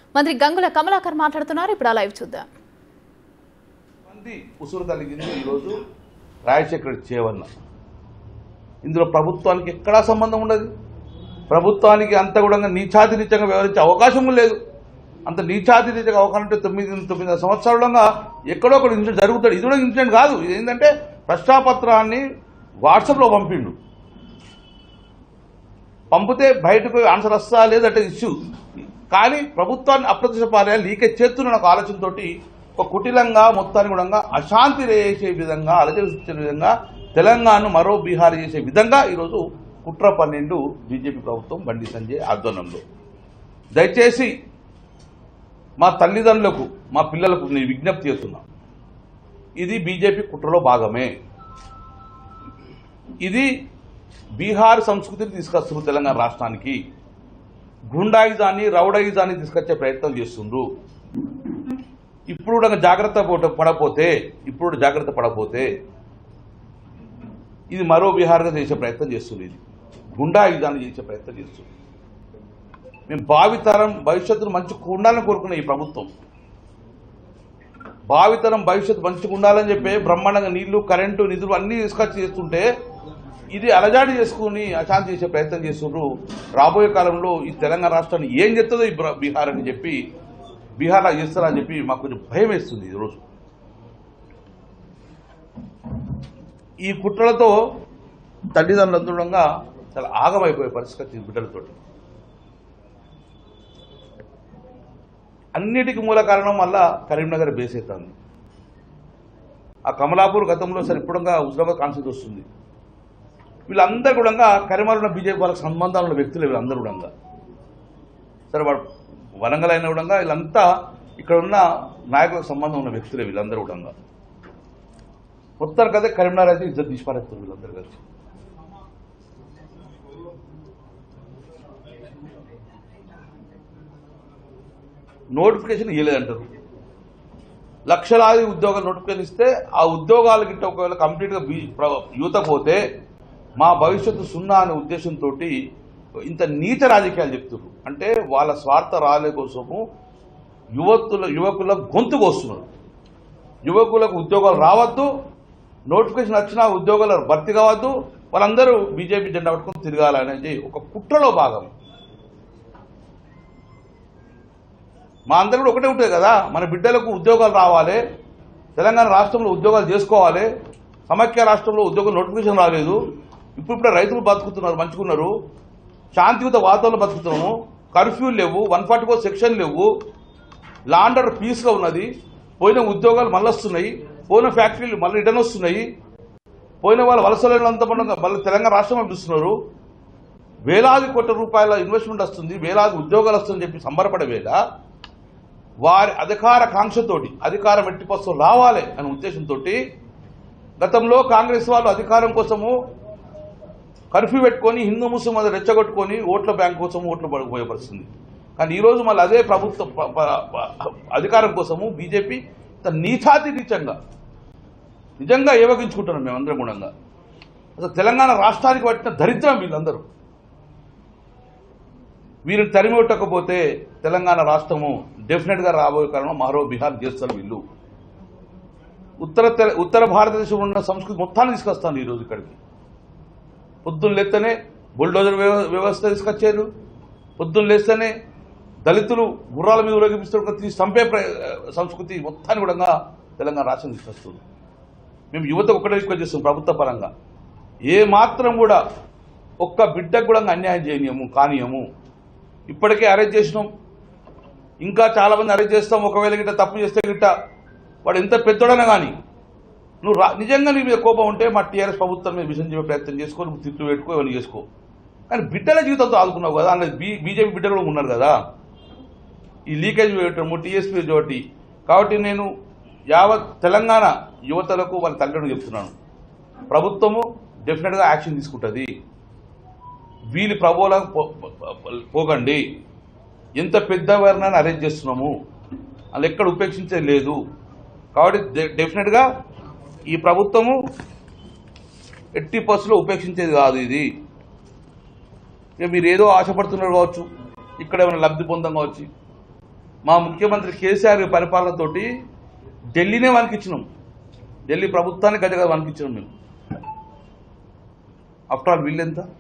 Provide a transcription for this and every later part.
మంత్రి గంగుల కమలాకర్ మాట్లాడుతున్నారు ఇప్పుడు ఆ లైవ్ చూద్దాం మంది ఉసురు కలిగింది ఈరోజు రాజశేఖర చేవన్న ఇందులో ప్రభుత్వానికి ఎక్కడా సంబంధం ఉండదు ప్రభుత్వానికి అంత కూడా నీచాతి నీచంగా వ్యవహరించే అవకాశం లేదు అంత నీచాతి నీచంగా అవకాశం ఉంటే తొమ్మిది తొమ్మిది సంవత్సరాలుగా ఎక్కడో ఒకటి ఇన్సిడెంట్ జరుగుతాడు ఇది కూడా ఇన్సిడెంట్ కాదు ఇది ఏంటంటే ప్రశ్నాపత్రాన్ని వాట్సాప్లో పంపిండు పంపితే బయటకు ఆన్సర్ వస్తా లేదంటే ఇష్యూ కానీ ప్రభుత్వాన్ని అప్రతిష్ట పారేయాలి లీకేజ్ చేస్తున్న ఒక ఆలోచనతోటి ఒక కుటిలంగా మొత్తాన్ని కూడా అశాంతి చేసే విధంగా అలజడి సృష్టించే విధంగా తెలంగాణను మరో బీహార్ చేసే విధంగా ఈరోజు కుట్ర పన్నెండు బీజేపీ ప్రభుత్వం బండి సంజయ్ ఆధ్వర్యంలో దయచేసి మా తల్లిదండ్రులకు మా పిల్లలకు నేను విజ్ఞప్తి చేస్తున్నా ఇది బీజేపీ కుట్రలో భాగమే ఇది బీహార్ సంస్కృతిని తీసుకొస్తున్నారు తెలంగాణ రాష్ట్రానికి గుండాయిజాన్ని రౌడయిజాన్ని తీసుకొచ్చే ప్రయత్నం చేస్తుండ్రు ఇప్పుడు కూడా జాగ్రత్త పడ- పడపోతే ఇప్పుడు కూడా జాగ్రత్త పడపోతే ఇది మరో బీహార్గా చేసే ప్రయత్నం చేస్తుంది ఇది గుండాయిజాన్ని చేసే ప్రయత్నం చేస్తుంది మేము భావితరం భవిష్యత్తును మంచిగా ఉండాలని కోరుకున్న ఈ ప్రభుత్వం భావితరం భవిష్యత్తు మంచిగా ఉండాలని చెప్పి బ్రహ్మాండంగా నీళ్లు కరెంటు నిధులు అన్ని తీసుకొచ్చి చేస్తుంటే ఇది అలజాడి చేసుకుని అశాంతి చేసే ప్రయత్నం చేస్తున్నారు రాబోయే కాలంలో ఈ తెలంగాణ రాష్ట్రాన్ని ఏం చెప్తుందో ఈ బ్ర- బీహార్ అని చెప్పి బీహార్లో చేస్తారని చెప్పి మాకు కొంచెం భయం వేస్తుంది ఈరోజు ఈ కుట్రలతో తల్లిదండ్రులు అందుడంగా చాలా ఆగమైపోయే పరిస్థితి వచ్చింది బిడ్డలతో అన్నిటికీ మూల కారణం వల్ల కరీంనగర్ బేస్ అవుతుంది ఆ కమలాపూర్ గతంలో సరే ఇప్పుడుగా హుజరాబాద్ కాన్సెప్ట్ వస్తుంది వీళ్ళందరూ కూడా కరీంనగర్ ఉన్న బీజేపీ వాళ్ళకి సంబంధాలు ఉన్న వ్యక్తులు వీళ్ళందరూ కూడా సరే వాడు వరంగల్ అయిన కూడా వీళ్ళంతా ఇక్కడ ఉన్న నాయకులకు సంబంధం ఉన్న వ్యక్తులే వీళ్ళందరూ కూడా మొత్తం కదా కరీంనగర్ అయితే ఇద్దరు తీసిపారేస్తారు వీళ్ళందరూ కలిసి నోటిఫికేషన్ ఇవ్వలేదంటారు లక్షలాది ఉద్యోగాలు నోటిఫికేషన్ ఇస్తే ఆ ఉద్యోగాల గిట్ట ఒకవేళ కంప్లీట్గా బీ- ప్ర- యువత పోతే మా భవిష్యత్తు సున్నా అనే ఉద్దేశంతో ఇంత నీచ రాజకీయాలు చెప్తున్నారు అంటే వాళ్ళ స్వార్థ రాలే కోసము యువతుల యువకుల గొంతు కోస్తున్నారు యువకులకు ఉద్యోగాలు రావద్దు నోటిఫికేషన్ వచ్చినా ఉద్యోగాలు భర్తీ కావద్దు వాళ్ళందరూ బీజేపీ జెండా పట్టుకొని తిరగాలనేది ఒక కుట్రలో భాగం మా అందరూ కూడా ఒకటే ఉంటుంది కదా మన బిడ్డలకు ఉద్యోగాలు రావాలి తెలంగాణ రాష్ట్రంలో ఉద్యోగాలు చేసుకోవాలి సమైక్య రాష్ట్రంలో ఉద్యోగం నోటిఫికేషన్ రాలేదు ఇప్పుడు ఇప్పుడు రైతులు బతుకుతున్నారు మంచుకున్నారు శాంతియుత వాతావరణం బతుకుతున్నాము కర్ఫ్యూ లేవు వన్ ఫార్టీ ఫోర్ సెక్షన్ లేవు లాండర్ పీస్గా ఉన్నది పోయిన ఉద్యోగాలు మళ్ళీ వస్తున్నాయి పోయిన ఫ్యాక్టరీలు మళ్ళీ రిటర్న్ వస్తున్నాయి పోయిన వాళ్ళ వలసలంతా మళ్ళీ తెలంగాణ రాష్ట్రం పంపిస్తున్నారు వేలాది కోట్ల రూపాయల ఇన్వెస్ట్మెంట్ వస్తుంది వేలాది ఉద్యోగాలు వస్తుందని చెప్పి సంబరపడే వేళ వారి అధికార కాంక్షతోటి అధికారం ఎట్టిపోస్తూ రావాలి అనే ఉద్దేశంతో గతంలో కాంగ్రెస్ వాళ్ళు అధికారం కోసము కర్ఫ్యూ పెట్టుకొని హిందూ ముస్లిం అది రెచ్చగొట్టుకొని ఓట్ల బ్యాంక్ కోసం ఓట్లు ఉపయోగపరుస్తుంది కానీ ఈ రోజు మళ్ళీ అదే ప్రభుత్వ ప- ప- ప- అధికారం కోసము బీజేపీ ఇంత నీచాతి నీచంగా నిజంగా ఏవగించుకుంటున్నాం మేమందరం గుణంగా అసలు తెలంగాణ రాష్ట్రానికి పట్టిన దరిద్రం వీళ్ళందరూ వీరిని తరిమికొట్టకపోతే తెలంగాణ రాష్ట్రము డెఫినెట్ గా రాబోయే కారణం మరో బీహార్ చేస్తారు వీళ్ళు ఉత్తర తెల- ఉత్తర భారతదేశంలో ఉన్న సంస్కృతి మొత్తాన్ని తీసుకొస్తాను ఈ రోజు ఇక్కడికి పొద్దున్న లేస్తేనే బుల్డోజర్ వ్యవ- వ్యవస్థ తీసుకొచ్చారు పొద్దున్న లేస్తేనే దళితులు గుర్రాల మీద ఊరేగిపిస్తూ తీసి చంపే ప్ర- సంస్కృతి మొత్తాన్ని కూడా తెలంగాణ రాష్ట్రం తీసుకొస్తుంది మేము యువత ఒకటే రిక్వెస్ట్ చేస్తాం ప్రభుత్వ పరంగా ఏ మాత్రం కూడా ఒక్క బిడ్డకు కూడా అన్యాయం చేయనీయము కానీయము ఇప్పటికే అరెస్ట్ చేసినాం ఇంకా చాలా మంది అరెస్ట్ చేస్తాం ఒకవేళ గిట్ట తప్పు చేస్తే గిట్ట వాడు ఎంత పెద్దోడైనా కానీ నువ్వు రా- నిజంగా నీ మీద కోపం ఉంటే మా టీఆర్ఎస్ ప్రభుత్వం మీద విషయం చెప్పే ప్రయత్నం చేసుకో నువ్వు తిట్లు పెట్టుకో ఇవన్నీ చేసుకో కానీ బిడ్డల జీవితంతో ఆదుకున్నావు కదా అందులో బీ బీజేపీ బిడ్డలు కూడా ఉన్నారు కదా ఈ లీకేజ్ పెట్టడము టీఎస్పీ తోటి కాబట్టి నేను యావత్ తెలంగాణ యువతలకు వాళ్ళ తల్లిదండ్రులు చెప్తున్నాను ప్రభుత్వము డెఫినెట్గా యాక్షన్ తీసుకుంటుంది వీళ్ళ ప్రభోలకు పో- పో- పోకండి ఎంత పెద్ద వారినైనా అరేంజ్ చేస్తున్నాము వాళ్ళు ఎక్కడ ఉపేక్షించేది లేదు కాబట్టి డె- డెఫినెట్గా ఈ ప్రభుత్వము ఎట్టి పర్సులో ఉపేక్షించేది కాదు ఇది ఇక మీరు ఏదో ఆశపడుతున్నారు కావచ్చు ఇక్కడ ఏమైనా లబ్ధి పొందం కావచ్చు మా ముఖ్యమంత్రి కేసీఆర్ పరిపాలనతోటి ఢిల్లీనే వనికిచ్చినాం ఢిల్లీ ప్రభుత్వానికి గదిగా వనికిచ్చినాం మేము ఆఫ్టర్ ఆల్ బిల్ ఎంత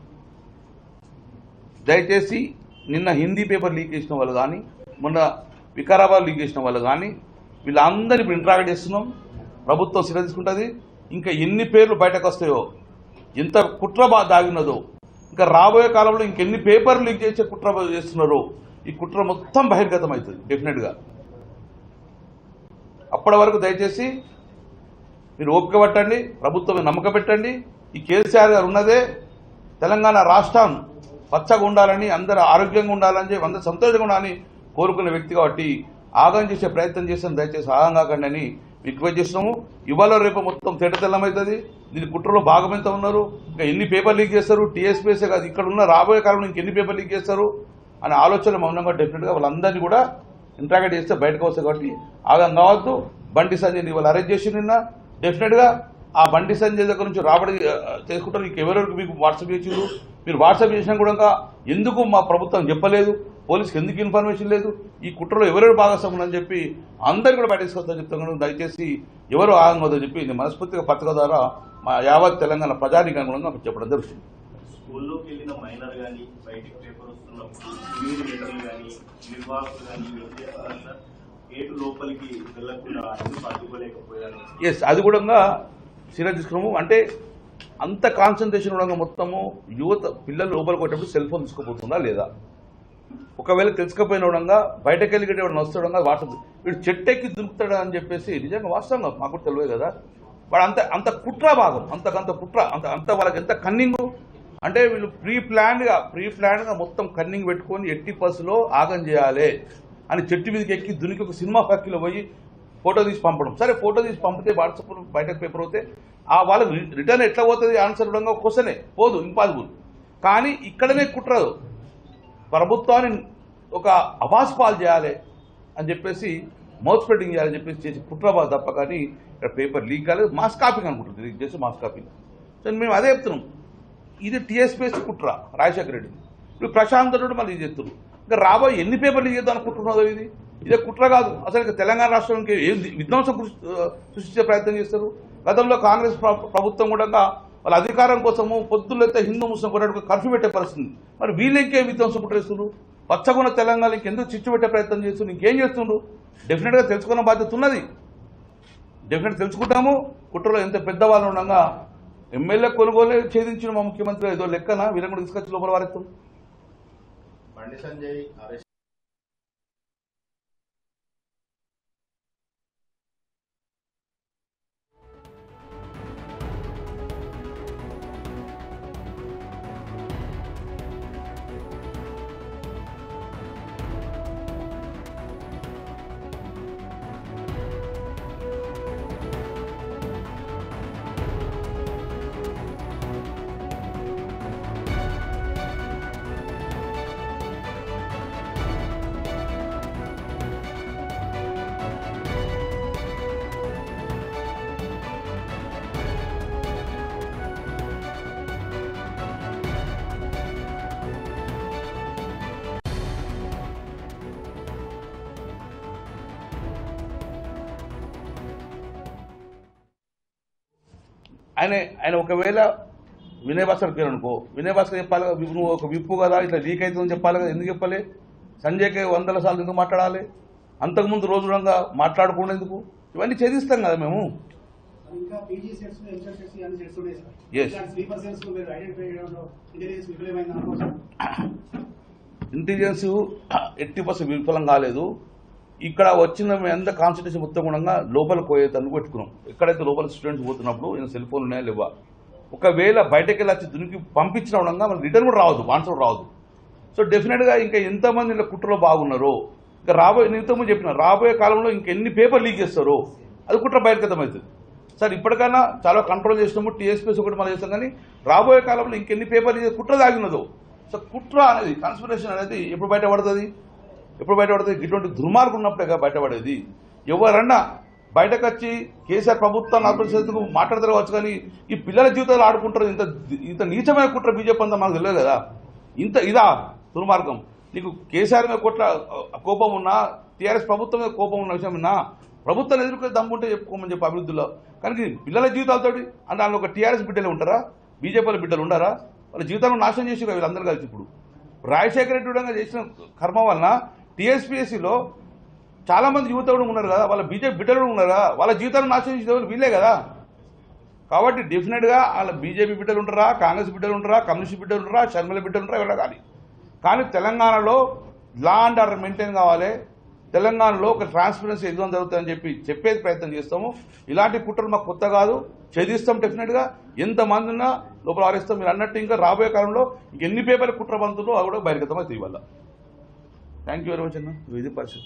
దయచేసి నిన్న హిందీ పేపర్ లీక్ చేసిన వాళ్ళు కానీ మొన్న వికారాబాద్ లీక్ చేసిన వాళ్ళు కానీ వీళ్ళందరినీ ఇప్పుడు ఇంట్రాక్ట్ చేస్తున్నాం ప్రభుత్వం సిర తీసుకుంటుంది ఇంకా ఎన్ని పేర్లు బయటకు వస్తాయో ఎంత కుట్ర బా దాగినదో ఇంకా రాబోయే కాలంలో ఇంకెన్ని పేపర్లు లీక్ చేసే కుట్ర చేస్తున్నారో ఈ కుట్ర మొత్తం బహిర్గతం అవుతుంది డెఫినెట్గా అప్పటి వరకు దయచేసి మీరు ఓపిక పట్టండి ప్రభుత్వం మీద నమ్మకం పెట్టండి ఈ కేసీఆర్ గారు ఉన్నదే తెలంగాణ రాష్ట్రం పచ్చగా ఉండాలని అందరూ ఆరోగ్యంగా ఉండాలని చెప్పి అందరూ సంతోషంగా ఉండాలని కోరుకునే వ్యక్తి కాబట్టి ఆగం చేసే ప్రయత్నం చేస్తాను దయచేసి ఆగం కాకండి అని రిక్వెస్ట్ చేస్తున్నాము ఇవాళ రేపు మొత్తం తెడ తెల్లమవుతుంది దీని కుట్రలో భాగం ఎంత ఉన్నారు ఇంకా ఎన్ని పేపర్ లీక్ చేస్తారు టీఎస్పీఎస్ఏ కాదు ఇక్కడ ఉన్న రాబోయే కాలంలో ఇంకెన్ని పేపర్ లీక్ చేస్తారు అనే ఆలోచన మౌనంగా డెఫినెట్గా వాళ్ళందరినీ కూడా ఇంట్రాక్ట్ చేస్తే బయటకు వస్తాయి కాబట్టి ఆగం కావద్దు బండి సంజయ్ని ఇవాళ అరెస్ట్ చేసి నిన్న డెఫినెట్గా ఆ బండి సంజయ్ దగ్గర నుంచి రాబడి ఆ, చేసుకుంటారు మీకు ఎవరెవరికి మీకు వాట్సాప్ చేసిండ్రు మీరు వాట్సాప్ చేసినా కూడా ఇంకా ఎందుకు మా ప్రభుత్వం చెప్పలేదు పోలీస్కి ఎందుకు ఇన్ఫర్మేషన్ లేదు ఈ కుట్రలో ఎవరెవరు భాగస్వాములు అని చెప్పి అందరు కూడా బయట తీసుకొస్తా చెప్తాను దయచేసి ఎవరు ఆగంగోదని చెప్పి నేను మనస్ఫూర్తిగా పత్రిక ద్వారా మా యావత్ తెలంగాణ ప్రజానికి అనుగుణంగా చెప్పడం జరుగుతుంది స్కూల్లోకి వెళ్ళిన మైనర్ కానీ బయటికి పేపర్ వస్తున్నప్పుడు ఇన్విజిలేటర్లు కానీ నిర్వాహకులు కానీ ఏం చేస్తున్నారు సార్ గేటు లోపలికి వెళ్లకుండా ఎందుకు అడ్డుకోలేకపోయారు ఎస్ అది కూడా సిరా తీసుకున్నాము అంటే అంత కాన్సన్ట్రేషన్ ఉండగా మొత్తము యువత పిల్లలు లోపలికి వచ్చేటప్పుడు సెల్ ఫోన్ తీసుకుపోతుందా లేదా ఒకవేళ తెలుసుకపోయిన విధంగా బయటకు వెళ్ళి ఎవరైనా వస్తుండగా వాట్సాప్ వీడు చెట్టెక్కి దురుకుతాడా అని చెప్పేసి నిజంగా వాస్తవంగా మాకు కూడా తెలియదు కదా వాడు అంత అంత కుట్ర భాగం అంతకంత కుట్ర అంత అంత వాళ్ళకి ఎంత కన్నింగ్ అంటే వీళ్ళు ప్రీ ప్లాన్డ్గా ప్రీ ప్లాన్డ్గా మొత్తం కన్నింగ్ పెట్టుకొని ఎట్టి బస్సులో ఆగం చేయాలి అని చెట్టు మీదకి ఎక్కి దునికి ఒక సినిమా ఫ్యాక్టరీలో పోయి ఫోటో తీసి పంపడం సరే ఫోటో తీసి పంపితే వాట్సాప్ బయటకు పేపర్ అవుతే ఆ వాళ్ళకి రిటర్న్ ఎట్లా పోతుంది ఆన్సర్ ఇవ్వడంగా క్వశ్చనే పోదు ఇంపాసిబుల్ కానీ ఇక్కడనే కుట్రదు ప్రభుత్వాన్ని ఒక అవాస్ పాలు చేయాలి అని చెప్పేసి మౌత్ స్ప్రెడింగ్ చేయాలని చెప్పేసి చేసి కుట్రబా తప్ప కానీ ఇక్కడ పేపర్ లీక్ కాలేదు మాస్ కాపింగ్ అనుకుంటుంది లీక్ చేసి మాస్ కాపింగ్ సో మేము అదే చెప్తున్నాం ఇది టీఎస్పీఎస్ కుట్ర రాజశేఖర రెడ్డి ఇప్పుడు ప్రశాంత్ రెడ్డి మళ్ళీ ఇది చెప్తున్నారు ఇంకా రాబోయే ఎన్ని పేపర్లు చేద్దాం అనుకుంటున్నదో ఇది ఇదే కుట్ర కాదు అసలు ఇక తెలంగాణ రాష్ట్రానికి ఏం విధ్వంసం కృషి- ఆ, సృష్టించే ప్రయత్నం చేస్తారు గతంలో కాంగ్రెస్ ప్ర- ప్రభుత్వం కూడా వాళ్ళ అధికారం కోసము పొద్దులైతే హిందూ ముస్లిం కొట్టడానికి కర్ఫ్యూ పెట్టే పరిస్థితి మరి వీళ్ళు ఇంకేం విధ్వంసం కుట్రేస్తున్నారు పచ్చగున్న తెలంగాణ ఇంకెందుకు చిచ్చు పెట్టే ప్రయత్నం చేస్తున్నారు ఇంకేం చేస్తుండ్రు డెఫినెట్గా తెలుసుకున్న బాధ్యత ఉన్నది డెఫినెట్ తెలుసుకుంటాము కుట్రలో ఎంత పెద్దవాళ్ళు ఉండగా ఎమ్మెల్యే కొనుగోలే ఛేదించిన మా ముఖ్యమంత్రి ఏదో లెక్కన వీళ్ళని కూడా తీసుకొచ్చి లోపల వారెత్తాం బండి సంజయ్ అరెస్ట్ ఆయన ఆయన ఒకవేళ వినయ్ భాస్కర్ పేరు అనుకో వినయ్ భాస్కర్ చెప్పాలి కదా, నువ్వు ఒక విప్పు కదా ఇట్లా లీక్ అవుతుందని చెప్పాలి కదా ఎందుకు చెప్పాలి సంజయ్కి వందల సార్లు ఎందుకు మాట్లాడాలి అంతకుముందు రోజు రంగా మాట్లాడుకునేందుకు ఇవన్నీ ఛేదిస్తాం కదా మేము ఇంకా పీజీ సెట్స్ ఎంసెట్ సెట్స్ అన్ని సెట్స్ ఉన్నాయి సార్ Yes. ఇలాంటి స్లీపర్ సెల్స్ మీరు ఐడెంటిఫై చేయడంలో ఇంటెలిజెన్స్ విఫలమైంది అనుకోవచ్చు ఇంటెలిజెన్స్ ఎట్టి పర్సెంట్ విఫలం కాలేదు ఇక్కడ వచ్చిన మేము ఎంత కాన్సన్ట్రేషన్ మొత్తం కూడా లోపల పోయేందుకు పెట్టుకున్నాం ఎక్కడైతే లోపల స్టూడెంట్స్ పోతున్నప్పుడు ఈయన సెల్ ఫోన్ ఉన్నాయా లేవా ఒకవేళ బయటకు వెళ్ళి వచ్చి దునికి పంపించిన ఉండగా మనకి రిటర్న్ కూడా రావద్దు ఆన్సర్ రావద్దు సో డెఫినెట్గా ఇంకా ఎంతమంది ఇలా కుట్రలో బాగున్నారో ఇంకా రాబోయే నేను ఇంతకుముందు చెప్పిన రాబోయే కాలంలో ఇంకెన్ని పేపర్ లీక్ చేస్తారో అది కుట్ర బయటకతమవుతుంది సార్ ఇప్పటికైనా చాలా కంట్రోల్ చేసినాము టీఎస్పీఎస్ ఒకటి మనం చేస్తాం కానీ రాబోయే కాలంలో ఇంకెన్ని పేపర్ లీక్ కుట్ర దాగినదో సో కుట్ర అనేది కాన్స్పిరేషన్ అనేది ఎప్పుడు బయటపడుతుంది ఎప్పుడు బయటపడుతుంది ఇటువంటి దుర్మార్గం ఉన్నప్పుడే కదా బయటపడేది ఎవరన్నా బయటకు వచ్చి కేసీఆర్ ప్రభుత్వాన్ని ఆపరిచేందుకు మాట్లాడతారు వచ్చు కానీ ఈ పిల్లల జీవితాలు ఆడుకుంటారు ఇంత ఇంత నీచమైన కుట్ర బీజేపీ అంతా మాకు తెలియదు కదా ఇంత ఇదా దుర్మార్గం నీకు కేసీఆర్ మీద కొట్ల కోపం ఉన్నా టీఆర్ఎస్ ప్రభుత్వం మీద కోపం ఉన్న విషయం ఉన్నా ప్రభుత్వం ఎదుర్కొని దమ్ముంటే చెప్పుకోమని చెప్పి అభివృద్ధిలో కానీ పిల్లల జీవితాలతోటి అంటే అందులో ఒక టీఆర్ఎస్ బిడ్డలు ఉంటారా బీజేపీల బిడ్డలు ఉండారా వాళ్ళ జీవితాలను నాశనం చేసి వీళ్ళందరూ కలిసి ఇప్పుడు రాజశేఖర రెడ్డి కూడా చేసిన కర్మ వలన టీఎస్పీఎస్సీలో చాలా మంది యువత కూడా ఉన్నారు కదా వాళ్ళ బీజేపీ బిడ్డలు కూడా ఉన్నారు కదా వాళ్ళ జీవితాలను నాశనం చేసే వాళ్ళు వీళ్ళే కదా కాబట్టి డెఫినెట్ గా వాళ్ళ బీజేపీ బిడ్డలు ఉంటారా కాంగ్రెస్ బిడ్డలు ఉంటారా కమ్యూనిస్ట్ బిడ్డలు ఉంటారా షర్మిల బిడ్డలు ఉంటారా ఎవరైనా కానీ కానీ తెలంగాణలో లా అండ్ ఆర్డర్ మెయింటైన్ కావాలి తెలంగాణలో ఒక ట్రాన్స్పరెన్సీ ఎగ్జామ్ జరుగుతుందని చెప్పి చెప్పేది ప్రయత్నం చేస్తాము ఇలాంటి కుట్రలు మాకు కొత్త కాదు ఛేదిస్తాం డెఫినెట్ గా ఎంతమంది ఉన్నా లోపల ఆరేస్తాం మీరు అన్నట్టు ఇంకా రాబోయే కాలంలో ఎన్ని పేపర్లు కుట్ర బంతులు అవి కూడా బహిర్గతం అవుతాయి ఇవాళ థ్యాంక్ యూ వెరీ మచ్ అన్న ఇది పరిస్థితి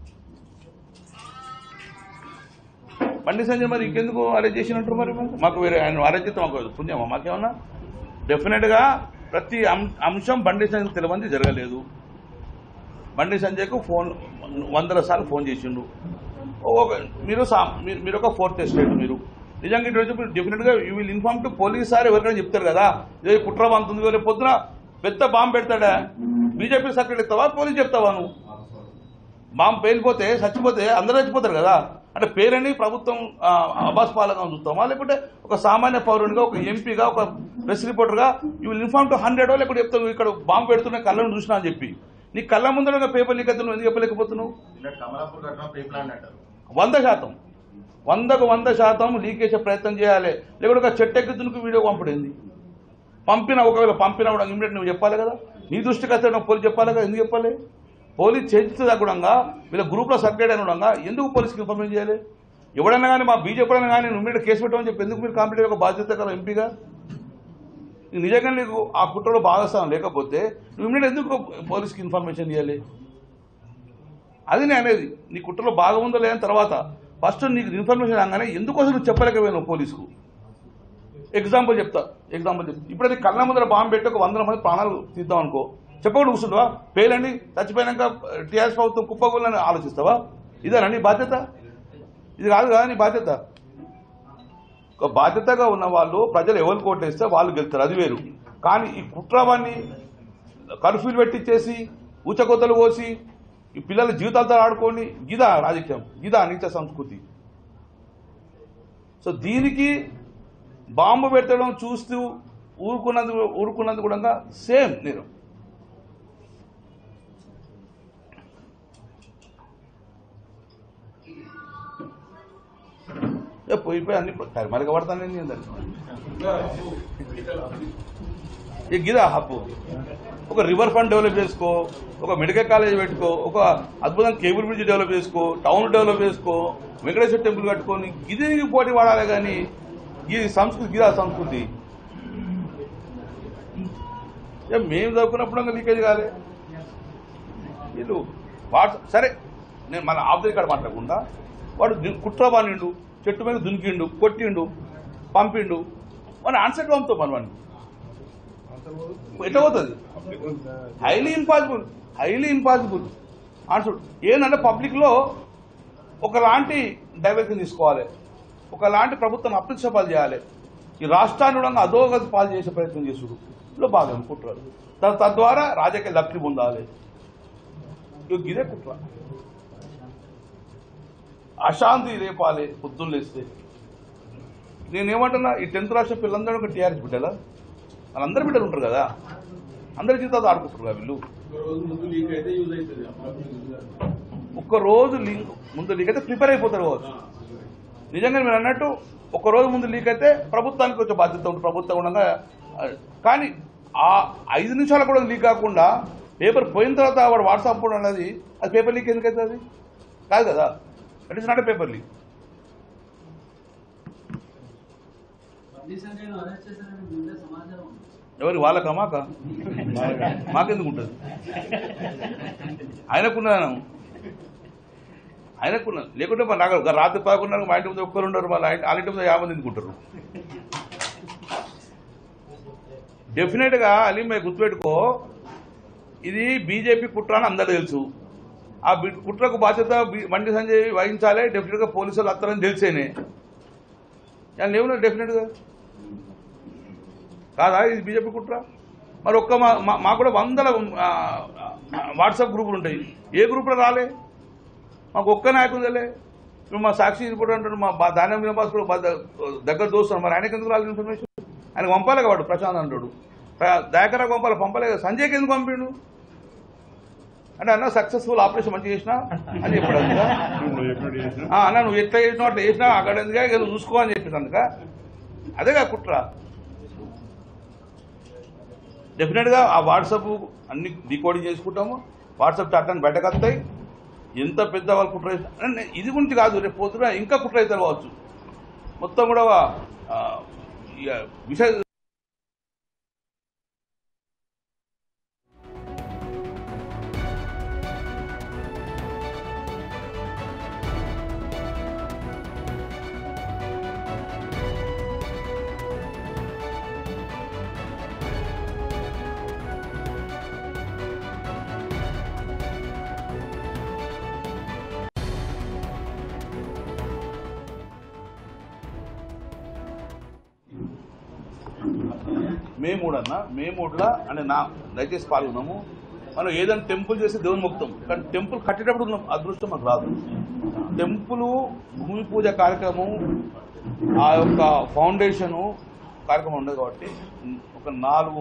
బండి సంజయ్ మరి ఇంకెందుకు అరెస్ట్ చేసినట్టు మరి మాకు? మాకు వేరే ఆయన అరెస్ట్ చేస్తే మాకు పుణ్యమా మాకేమన్నా డెఫినెట్ గా ప్రతి అం- అంశం బండి సంజయ్ తెలియంది జరగలేదు బండి సంజయ్కు ఫోన్ వందల సార్లు ఫోన్ చేసిండు ఒక మీరు సా- మీరు- మీరు ఒక ఫోర్త్ ఎస్టేట్ మీరు నిజంగా ఇటు వచ్చి డెఫినెట్ గా you will inform to police sir ఎవరికైనా చెప్తారు కదా ఇదే కుట్ర వంతుంది రేపు పొద్దున పెద్ద బాంబు పెడతాడా బీజేపీ సర్కిల్ ఇస్తావా పోలీస్ చెప్తావా నువ్వు బాంబు పేలిపోతే చచ్చిపోతే అందరూ చచ్చిపోతారు కదా అంటే పేరని ప్రభుత్వం ఆ, అబాస్ పాలగా చూస్తామా లేకుంటే ఒక సామాన్య పౌరునిగా ఒక ఎంపీగా ఒక ప్రెస్ రిపోర్టర్గా you will inform to hundred లేకుంటే చెప్తావు ఇక్కడ బాంబు పెడుతున్న కళ్ళను చూసినా అని చెప్పి నీ కళ్ళ ముందర పేపర్ లీక్ అవుతున్నావు ఎందుకు చెప్పలేకపోతున్నావు నిన్నటి కమలాపూర్ ఘటన ప్రీ ప్లాన్ అంటారు వంద శాతం వందకు వంద శాతం లీక్ చేసే ప్రయత్నం చేయాలి లేకుంటే ఒక చెట్టు ఎక్కితునికి వీడియో పంపడింది పంపిన ఒకవేళ పంపినా కూడా ఇమీడియట్ నువ్వు చెప్పాలి కదా నీ దృష్టికి వస్తే నువ్వు పోలీస్ చెప్పాలి కదా ఎందుకు చెప్పాలి పోలీస్ చేస్తే గుణంగా వీళ్ళ గ్రూప్లో సర్క్యులేట్ అయిన గుణంగా ఎందుకు పోలీస్కి ఇన్ఫర్మేషన్ చేయాలి ఎవడన్నా కానీ మా బీజేపీ అయినా కానీ నువ్వు మీద కేసు పెట్టమని చెప్పి ఎందుకు మీరు కంప్లీట్ ఒక బాధ్యత కదా ఎంపీగా నీకు నిజంగా నీకు ఆ కుట్రలో భాగస్వామ్యం లేకపోతే నువ్వు ఇమీడియట్ ఎందుకు పోలీస్కి ఇన్ఫర్మేషన్ ఇవ్వాలి అది నేను అనేది నీ కుట్రలో బాగా ఉందో లేదని తర్వాత ఫస్ట్ నీకు ఇన్ఫర్మేషన్ రాగానే ఎందుకోసం నువ్వు చెప్పలేకపోయావు పోలీసుకు ఎగ్జాంపుల్ చెప్తా ఎగ్జాంపుల్ చెప్తా ఇప్పుడు అది కళ్ళ ముందర బాంబు పెట్టి ఒక వందల మంది ప్రాణాలు తీద్దాం అనుకో చెప్పకుండా కూర్చుంటావా పేలండి చచ్చిపోయినాక టీఆర్ఎస్ ప్రభుత్వం కుప్పగొల్లని ఆలోచిస్తావా ఇదేనా నీ బాధ్యత ఇది కాదు కదా నీ బాధ్యత ఒక బాధ్యతగా ఉన్న వాళ్ళు ప్రజలు ఎవరు కోటేస్తే వాళ్ళు గెలుస్తారు అది వేరు కానీ ఈ కుట్రవాన్ని కర్ఫ్యూలు పెట్టించేసి ఊచకొత్తలు పోసి ఈ పిల్లల జీవితాలతో ఆడుకొని గిదా రాజకీయం గిదా నీచ సంస్కృతి సో దీనికి బాంబు పెట్టడం చూస్తూ ఊరుకున్నది ఊరుకున్నది కూడా సేమ్ నేను ఏ పోయిపోయి అన్ని కరిమలక పడతాను నేను అందరికి ఈ గిదా హప్పు ఒక రివర్ ఫండ్ డెవలప్ చేసుకో ఒక మెడికల్ కాలేజ్ పెట్టుకో ఒక అద్భుతం కేబుల్ బ్రిడ్జ్ డెవలప్ చేసుకో టౌన్ డెవలప్ చేసుకో వెంకటేశ్వర టెంపుల్ కట్టుకొని ఇది నీకు పోటీ వాడాలి కానీ ఇది సంస్కృతి గిదా సంస్కృతి ఏ మేము చదువుకున్నప్పుడు ఇంకా లీకేజ్ కాలే వీళ్ళు వాట్స్ సరే నేను మన ఆఫ్ కాడ మాట్లాడకుండా వాడు ది- కుట్ర బానిండు చెట్టు మీద దునికిండు కొట్టిండు పంపిండు మన ఆన్సర్ పంపుతాం మన వాడిని ఎట్లా పోతుంది highly impossible highly impossible answer ఏంటంటే పబ్లిక్లో ఒకలాంటి డైవర్షన్ తీసుకోవాలి ఒకలాంటి ప్రభుత్వం అప్రతిష్టపాలు చేయాలి ఈ రాష్ట్రాన్ని కూడా అధోగతి పాలు చేసే ప్రయత్నం చేసుడు లో బాగా అనుకుంటారు త- తద్వారా రాజకీయ లబ్ధి పొందాలి ఇగో ఇదే కుట్ర అశాంతి రేపాలి పొద్దున్న లేస్తే నేనేమంటున్నా ఈ టెన్త్ రాష్ట్ర పిల్లలందరూ ఒక టీఆర్ఎస్ బిడ్డలా వాళ్ళందరూ బిడ్డలు ఉంటారు కదా అందరి జీవితాలు ఆడుకుంటారు కదా వీళ్ళు ఒక్క రోజు లీక్ ముందు లీక్ అయితే ప్రిపేర్ అయిపోతారు కావచ్చు నిజంగా మీరు అన్నట్టు ఒక రోజు ముందు లీక్ అయితే ప్రభుత్వానికి వచ్చే బాధ్యత ఉంటుంది ప్రభుత్వం ఉండగా ఆ, కానీ ఆ ఐదు నిమిషాలు కూడా లీక్ కాకుండా పేపర్ పోయిన తర్వాత వాడు వాట్సాప్ కూడా అన్నది అది పేపర్ లీక్ ఎందుకు అవుతుంది కాదు కదా that is not a paper leak Bandi సంజయ్ను అరెస్ట్ చేశారని ముందే సమాచారం ఉంది. ఎవరి వాళ్ళకా మాక మాకెందుకు ఉంటుంది ఆయనకున్నాను ఆయనకున్నా లేకుంటే మరి నాకు ఒక రాత్రి పదకొండున్నరకు మా ఇంటి ముందు ఒక్కరు ఉండరు మళ్ళీ ఆయన- వాళ్ళ ఇంటి ముందు యాభై మంది ఎందుకుంటారు డెఫినెట్ గా అలీమయ్య గుర్తుపెట్టుకో ఇది బీజేపీ కుట్ర అని అందరూ తెలుసు ఆ బి- కుట్రకు బాధ్యత బి- బండి సంజయ్ వహించాలి డెఫినెట్ గా పోలీసులు అత్తారని తెలిసేనే లేవు డెఫినెట్ గా కాదా ఇది బీజేపీ కుట్ర మరి ఒక్క మా- మా- మాకు కూడా వందల ఆ, వాట్సాప్ గ్రూపులు ఉంటాయి ఏ గ్రూపులో రాలే మాకు ఒక్క నాయకులు తెలియే ఇప్పుడు మా సాక్షి రిపోర్ట్ అంటాడు మా బా- ధాన్యం వినబాస్ కూడా బా- దగ్గర దోస్తాను మరి ఆయనకి ఎందుకు రాలేదు ఇన్ఫర్మేషన్ ఆయన పంపాలి కాబట్టి ప్రశాంత్ అంటాడు దయాకరా పంపాలి పంపలే కదా సంజయ్కి ఎందుకు పంపిండు అంటే అన్న సక్సెస్ఫుల్ ఆపరేషన్ మంచిగా చేసినా అని చెప్పాడు అందుక ఆ, అన్న నువ్వు ఎట్లా చేసినావు అట్లా చేసినా అక్కడ ఎందుకు ఏదో చూసుకో అని చెప్పింది అందుక అదేగా కుట్ర డెఫినెట్ గా ఆ వాట్సాప్ అన్ని డికోడింగ్ చేసుకుంటాము వాట్సాప్ చాట్లను బయటకు వస్తాయి ఎంత పెద్ద వాళ్ళు కుట్ర చేసినా- అంటే ఇది గురించి కాదు రేపు పొద్దున ఇంకా కుట్ర అవుతారు కావచ్చు మొత్తం కూడా ఆ, ఇక విషయ మే మూడు అన్న మే మూడులా అంటే నా దయచేసి పాల్గొన్నాము మనం ఏదైనా టెంపుల్ చేసి దేవుని మొక్కుతాం కానీ టెంపుల్ కట్టేటప్పుడు ఉన్న అదృష్టం మాకు రాదు టెంపుల్ భూమి పూజ కార్యక్రమం ఆ యొక్క ఫౌండేషను కార్యక్రమం ఉండదు కాబట్టి ఒక నాలుగు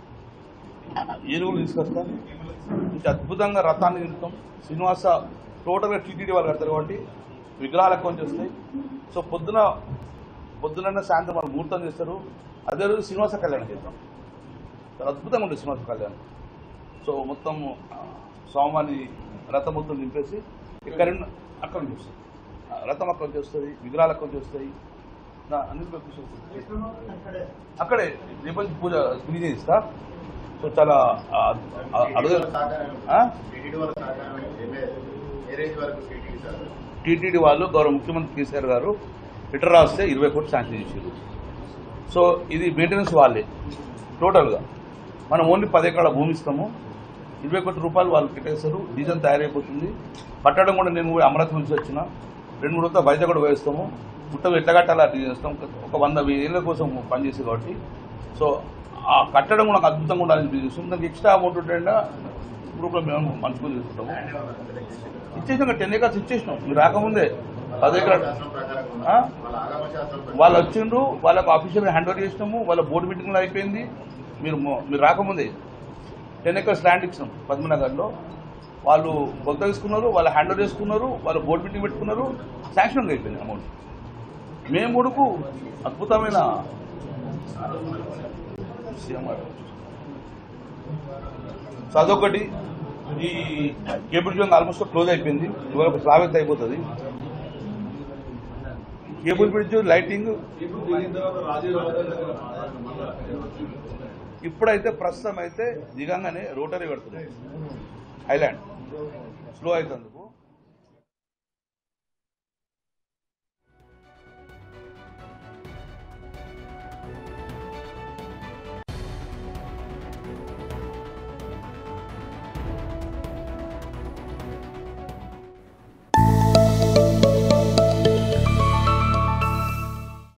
ఏనుగులు తీసుకొస్తాం మంచి అద్భుతంగా రథాన్ని నిలుపుతాం శ్రీనివాస టోటల్గా టీటీడీ వాళ్ళు కడతారు కాబట్టి విగ్రహాలు ఎక్కువ వస్తాయి సో పొద్దున పొద్దున సాయంత్రం వాళ్ళు ముహూర్తం చేస్తారు అదే రోజు శ్రీనివాస కళ్యాణం చేద్దాం చాలా అద్భుతంగా ఉంటుంది శ్రీనివాస కళ్యాణం సో మొత్తం ఆ, స్వామివారి రథం మొత్తం నింపేసి ఇక్కడ అక్కడ నుంచి వస్తుంది ఆ, రథం అక్కడ నుంచి వస్తుంది విగ్రహాలు అక్కడ నుంచి వస్తాయి నా- అన్ని పంపిస్తుంది. అక్కడే రేపటి పూజ క్లీన్ చేస్తా సో చాలా ఆ, ఆ, అడుగు ఆ? టీటీడీ వాళ్ళ సహకారం ఏ- ఏ రేంజ్ వరకు టీటీడీ సార్ టీటీడీ వాళ్ళు గౌరవ ముఖ్యమంత్రి కేసీఆర్ గారు లెటర్ రాస్తే ఇరవై కోట్లు శాంక్షన్ చేశారు సో ఇది మెయింటెనెన్స్ వాళ్ళే టోటల్గా మనం ఓన్లీ పది ఎకరాల భూమి ఇస్తాము ఇరవై కోట్ల రూపాయలు వాళ్ళు పెట్టేస్తారు డీజిల్ తయారైపోతుంది పట్టడం కూడా నేను కూడా అమరావతి నుంచి వచ్చిన రెండు మూడు వందల బయట కూడా వేస్తాము పుట్ట ఎట్లా కట్టాలి అట్లా చేస్తాం ఒక వంద వెయ్యి ఏళ్ళ కోసం పనిచేసేది కాబట్టి సో ఆ కట్టడం కూడా నాకు అద్భుతంగా ఉండాలని చూస్తాం దానికి ఎక్స్ట్రా అమౌంట్ ఉంటే గ్రూప్లో మేము మంచుకొని తీసుకుంటాము ఇచ్చేసాం టెన్ ఎకర్స్ ఇచ్చేసినాం మీరు రాకముందే పది ఎకరాలు శాస్త్రం ప్రకారం ఆ? వాళ్ళ ఆగమ శాస్త్రం ప్రకారం వాళ్ళు వచ్చిండ్రు వాళ్ళకు ఆఫీషియల్ హ్యాండ్ ఓవర్ చేసినాము వాళ్ళ బోర్డు మీటింగ్లో అయిపోయింది మీరు మొ- మీరు రాకముందే టెన్ ఎకర్స్ ల్యాండ్ ఇచ్చినాం పద్మనగర్లో వాళ్ళు కొత్త తీసుకున్నారు వాళ్ళు హ్యాండ్ ఓవర్ చేసుకున్నారు వాళ్ళు బోర్డు మీటింగ్ పెట్టుకున్నారు శాంక్షన్ అయిపోయింది అమౌంట్ మేము ముడుకు అద్భుతమైన విషయం అది. సో అదొకటి ఈ కేబుల్ జోన్ ఆల్మోస్ట్ క్లోజ్ అయిపోయింది ఇవాళ స్లాబ్ ఎంత అయిపోతుంది కేబుల్ బ్రిడ్జ్ లైటింగ్ ఇప్పుడైతే ప్రస్తుతం అయితే దిగంగానే రోటరీ కడుతున్నాయి ఐలాండ్ స్లో అవుతుంది